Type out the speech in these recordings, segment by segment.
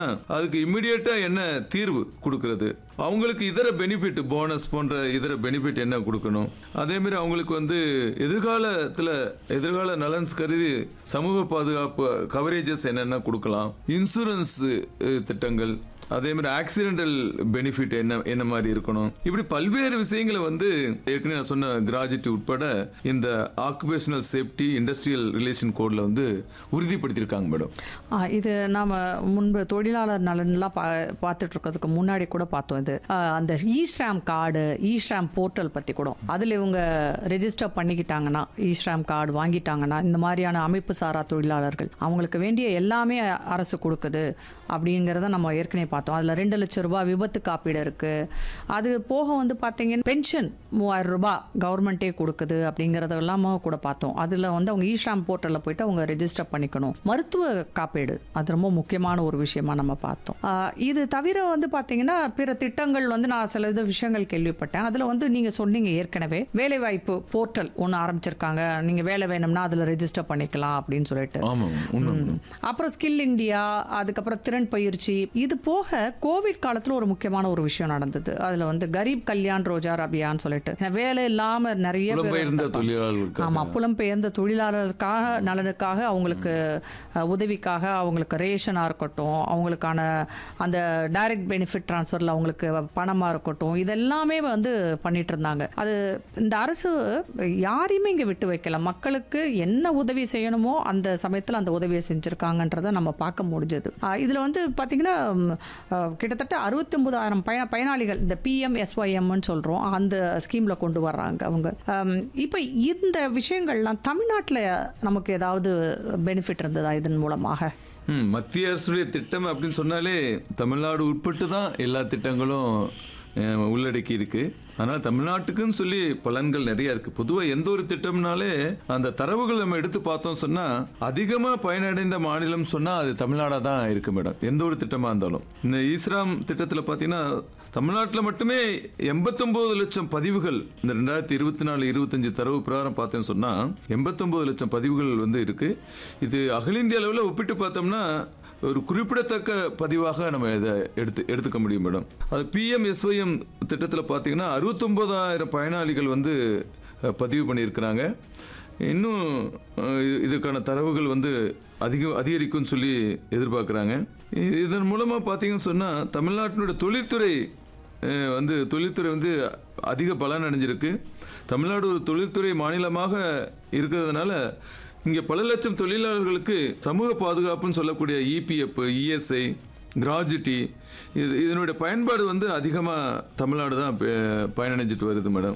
அதுக்கு இம்மிடியட்டா என்ன தீர்வு கொடுக்கறது அவங்களுக்கு இதர பெனிஃபிட் போனஸ் போன்ற இதர பெனிஃபிட் என்ன கொடுக்கணும் அதே மாதிரி அவங்களுக்கு வந்து எதிர்காலத்துல எதிர்கால நலன்ஸ் கருதி சமூக பாதுகாப்பு கவரேஜஸ் என்னென்ன கொடுக்கலாம் இன்சூரன்ஸ் அஹ், திட்டங்கள் அதே மாதிரி ஆக்சிடென்டல் பெனிஃபிட் என்ன என்ன மாதிரி இருக்கணும் இப்படி பல்வேறு விஷயங்களை வந்து ஏற்கனவே நான் சொன்ன கிராஜுவிட்டி உட்பட இந்த ஆக்குபேஷனல் சேஃப்டி இண்டஸ்ட்ரியல் ரிலேஷன் கோட்ல வந்து உறுதிப்படுத்தியிருக்காங்க மேடம் ஆ, இது நாம முன்பு தொழிலாளர் நலன்லாம் பா பார்த்துட்டு இருக்கிறதுக்கு முன்னாடி கூட பார்த்தோம் இது ஆ, அந்த ஈஸ்ராம் கார்டு ஈஸ்ராம் போர்ட்டல் பற்றி கூட அதில் இவங்க ரெஜிஸ்டர் பண்ணிக்கிட்டாங்கன்னா ஈஸ்ராம் கார்டு வாங்கிட்டாங்கன்னா இந்த மாதிரியான அமைப்பு சாரா தொழிலாளர்கள் அவங்களுக்கு வேண்டிய எல்லாமே அரசு கொடுக்குது அப்படிங்கிறத நம்ம ஏற்கனவே பார்த்தோம் அதில் ரெண்டு லட்சம் ரூபாய் விபத்து காப்பீடு இருக்கு அது போக வந்து பார்த்தீங்கன்னா பென்ஷன் மூவாயிரம் ரூபாய் கவர்மெண்ட்டே கொடுக்குது அப்படிங்கிறதெல்லாம் கூட பார்த்தோம் அதில் வந்து அவங்க ஈஷாம் போர்ட்டலில் போயிட்டு அவங்க ரெஜிஸ்டர் பண்ணிக்கணும் மருத்துவ காப்பீடு அது ரொம்ப முக்கியமான ஒரு விஷயமா நம்ம பார்த்தோம் ஆஹ் இது தவிர வந்து பார்த்தீங்கன்னா பிற திட்டங்கள் வந்து நான் சில இது விஷயங்கள் கேள்விப்பட்டேன் அதில் வந்து நீங்கள் சொன்னீங்க ஏற்கனவே வேலைவாய்ப்பு போர்ட்டல் ஒன்று ஆரம்பிச்சிருக்காங்க நீங்கள் வேலை வேணும்னா அதில் ரெஜிஸ்டர் பண்ணிக்கலாம் அப்படின்னு சொல்லிட்டு ஆமா உண்மை ம். அப்புறம் ஸ்கில் இந்தியா அதுக்கப்புறம் திறன் பயிற்சி இது போக கோவிட் காலத்துல ஒரு முக்கியமான ஒரு விஷயம் நடந்தது அதுல வந்து கரீப் கல்யாண் ரோஜார் அபியான் சொல்லிட்டு ஏன்னா வேலை இல்லாம நிறைய பேர் புலம்பெயர்ந்த இருந்திருப்பாங்க. தொழிலாளர்களுக்கு ஆமா புலம்பெயர்ந்த தொழிலாளருக்காக நலனுக்காக அவங்களுக்கு அஹ், உதவிக்காக அவங்களுக்கு ரேஷனா இருக்கட்டும் அவங்களுக்கான அந்த டைரக்ட் பெனிஃபிட் ட்ரான்ஸ்ஃபர்ல அவங்களுக்கு பணமா இருக்கட்டும் இதெல்லாமே வந்து பண்ணிட்டு இருந்தாங்க அது இந்த அரசு யாரையுமே இங்க விட்டு வைக்கல மக்களுக்கு என்ன உதவி செய்யணுமோ அந்த சமயத்துல அந்த உதவியை செஞ்சிருக்காங்கன்றத நம்ம பார்க்க முடிஞ்சது அஹ், இதுல வந்து பாத்தீங்கன்னா ம், அஹ், கிட்டத்தட்ட அறுபத்தி ஒன்பதாயிரம் பயன பயனாளிகள் இந்த பிஎம் எஸ்ஒய்எம்னு சொல்றோம் அந்த ஸ்கீம்ல கொண்டு வர்றாங்க அவங்க அம், இப்ப இந்த விஷயங்கள்லாம் தமிழ்நாட்டுல நமக்கு ஏதாவது பெனிஃபிட் இருந்ததா இதன் மூலமாக ம், மத்திய அரசுடைய திட்டம் அப்படின்னு சொன்னாலே தமிழ்நாடு உட்பட்டு தான் எல்லா திட்டங்களும் அஹ், உள்ளடக்கி இருக்கு அதனால தமிழ்நாட்டுக்குன்னு சொல்லி பலன்கள் நிறைய இருக்கு பொதுவா எந்த ஒரு திட்டம்னாலே அந்த தரவுகள் நம்ம எடுத்து பார்த்தோம் சொன்னா அதிகமா பயனடைந்த மாநிலம் சொன்னா அது தமிழ்நாடா தான் இருக்கு மேடம் எந்த ஒரு திட்டமா இருந்தாலும் இந்த ஈஸ்ராம் திட்டத்துல பாத்தீங்கன்னா தமிழ்நாட்டில் மட்டுமே எண்பத்தொன்பது லட்சம் பதிவுகள் இந்த ரெண்டாயிரத்தி இருபத்தி நாலு இருபத்தஞ்சு தரவு பிரகாரம் பார்த்தேன்னு சொன்னா எண்பத்தொன்பது லட்சம் பதிவுகள் வந்து இருக்கு இது அகில இந்திய அளவில் ஒப்பிட்டு பார்த்தோம்னா ஒரு குறிப்பிடத்தக்க பதிவாக நம்ம இதை எடுத்து எடுத்துக்க முடியும் மேடம் அது பிஎம்எஸ்ஒஎம் திட்டத்தில் பார்த்தீங்கன்னா அறுபத்தொன்பதாயிரம் பயனாளிகள் வந்து அஹ், பதிவு பண்ணியிருக்கிறாங்க இன்னும் அஹ், இது- இதுக்கான தரவுகள் வந்து அதிக அதிகரிக்கும்னு சொல்லி எதிர்பார்க்குறாங்க இதன் மூலமாக பார்த்தீங்கன்னு சொன்னால் தமிழ்நாட்டினுடைய தொழில்துறை அஹ், வந்து தொழில்துறை வந்து அதிக பலன் அடைஞ்சிருக்கு தமிழ்நாடு ஒரு தொழில்துறை மாநிலமாக இருக்கிறதுனால இங்கே பல லட்சம் தொழிலாளர்களுக்கு சமூக பாதுகாப்புன்னு சொல்லக்கூடிய இபிஎஃப் இஎஸ்ஐ கிராஜுட்டி இது இதனுடைய பயன்பாடு வந்து அதிகமாக தமிழ்நாடு தான் ப- பயனடைஞ்சிட்டு வருது மேடம்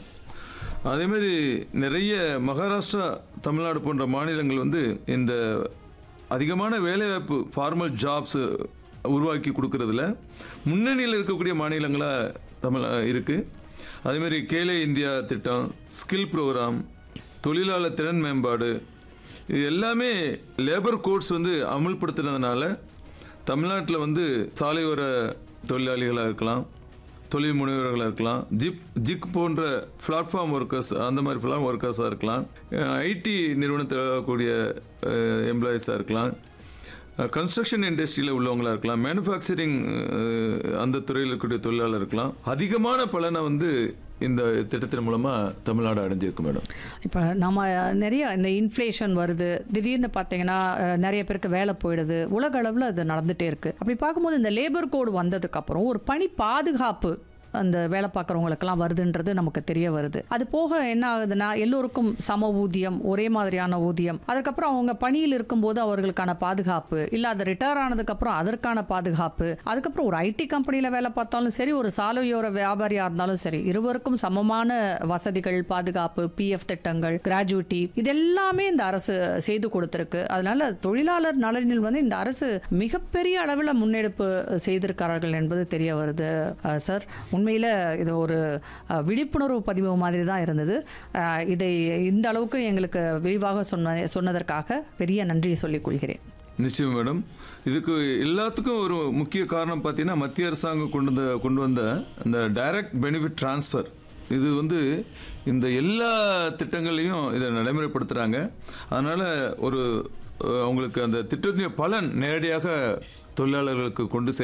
அதே மாதிரி நிறைய மகாராஷ்டிரா தமிழ்நாடு போன்ற மாநிலங்கள் வந்து இந்த அதிகமான வேலைவாய்ப்பு ஃபார்மல் ஜாப்ஸ் உருவாக்கி கொடுக்கறதுல முன்னணியில் இருக்கக்கூடிய மாநிலங்களாக தமிழ் இருக்கு அதே மாதிரி கேலே இந்தியா திட்டம் ஸ்கில் ப்ரோக்ராம் தொழிலாளர் திறன் மேம்பாடு இது எல்லாமே லேபர் கோட்ஸ் வந்து அமுல்படுத்துனதுனால தமிழ்நாட்டில் வந்து சாலையோர தொழிலாளிகளாக இருக்கலாம் தொழில் முனைவர்களாக இருக்கலாம் ஜிப் ஜிக் போன்ற பிளாட்ஃபார்ம் ஒர்க்கர்ஸ் அந்த மாதிரி பிளாட்ஃபார்ம் ஒர்க்கர்ஸாக இருக்கலாம் ஐடி நிறுவனத்தில் இருக்கக்கூடிய எம்ப்ளாயீஸாக இருக்கலாம் கன்ஸ்ட்ரக்ஷன் இண்டஸ்ட்ரியில் உள்ளவங்களா இருக்கலாம் மேனுஃபேக்சரிங் அந்த துறையில் இருக்கக்கூடிய தொழிலாளர் இருக்கலாம் அதிகமான பலனை வந்து இந்த திட்டத்தின் மூலமாக தமிழ்நாடு அடைஞ்சிருக்கு மேடம் இப்போ நம்ம நிறைய இந்த இன்ஃப்ளேஷன் வருது திடீர்னு பார்த்தீங்கன்னா அஹ், நிறைய பேருக்கு வேலை போயிடுது உலக அளவில் அது நடந்துட்டே இருக்கு அப்படி பார்க்கும்போது இந்த லேபர் கோடு வந்ததுக்கு அப்புறம் ஒரு பணி பாதுகாப்பு அந்த வேலை பார்க்குறவங்களுக்கெல்லாம் வருதுன்றது நமக்கு தெரிய வருது அது போக என்ன ஆகுதுன்னா எல்லோருக்கும் சம ஊதியம் ஒரே மாதிரியான ஊதியம் அதுக்கப்புறம் அவங்க பணியில் இருக்கும்போது அவர்களுக்கான பாதுகாப்பு இல்லை அது ரிட்டையர் ஆனதுக்கப்புறம் அதற்கான பாதுகாப்பு அதுக்கப்புறம் ஒரு ஐடி கம்பெனியில் வேலை பார்த்தாலும் சரி ஒரு சாலையோர வியாபாரியாக இருந்தாலும் சரி இருவருக்கும் சமமான வசதிகள் பாதுகாப்பு பிஎஃப் திட்டங்கள் கிராஜுவிட்டி இது எல்லாமே இந்த அரசு செய்து கொடுத்திருக்கு அதனால தொழிலாளர் நலனில் வந்து இந்த அரசு மிகப்பெரிய அளவில் முன்னெடுப்பு செய்திருக்கிறார்கள் என்பது தெரிய வருது அஹ், சார் உண்மையில் இது ஒரு அஹ், விழிப்புணர்வு பதிவு மாதிரி தான் இருந்தது அஹ், இதை இந்த அளவுக்கு எங்களுக்கு விரிவாக சொன்ன சொன்னதற்காக பெரிய நன்றியை சொல்லிக் கொள்கிறேன் நிச்சயம் மேடம் இதுக்கு எல்லாத்துக்கும் ஒரு முக்கிய காரணம் பார்த்தீங்கன்னா மத்திய அரசாங்கம் கொண்டு வந்த கொண்டு வந்த இந்த டைரக்ட் பெனிஃபிட் ட்ரான்ஸ்ஃபர் இது வந்து இந்த எல்லா திட்டங்களையும் இதை நடைமுறைப்படுத்துகிறாங்க அதனால் ஒரு அஹ், அவங்களுக்கு அந்த திட்டத்தின் பலன் நேரடியாக தொழிலாளர்களுக்கு கொண்டு